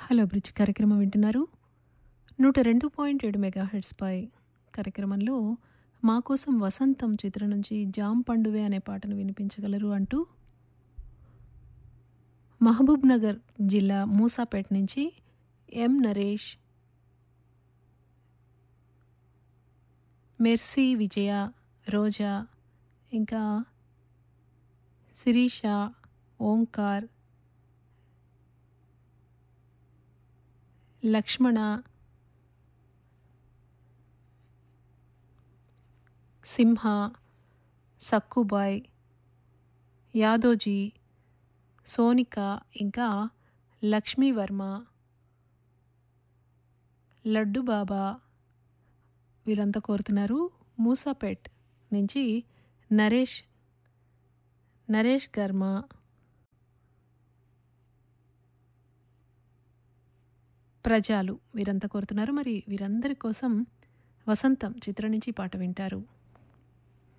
hello bridge కార్యక్రమం వింటున్నారు నూట రెండు పాయింట్ ఏడు మెగా హెడ్స్పై కార్యక్రమంలో మా కోసం వసంతం చిత్రం నుంచి జామ్ పండువే అనే పాటను వినిపించగలరు అంటూ మహబూబ్ నగర్ జిల్లా మూసాపేట నుంచి ఎం నరేష్ మెర్సీ విజయ రోజా ఇంకా శిరీష ఓంకార్ లక్ష్మణ సింహ సక్కుబాయ్ యాదోజీ సోనిక ఇంకా లక్ష్మీవర్మ లడ్డు బాబా వీరంతా కోరుతున్నారు మూసాపేట్ నుంచి నరేష్ నరేష్ గర్మ ప్రజలు వీరంతా కోరుతున్నారు మరి వీరందరి కోసం వసంతం చిత్రం నుంచి ఈ పాట వింటారు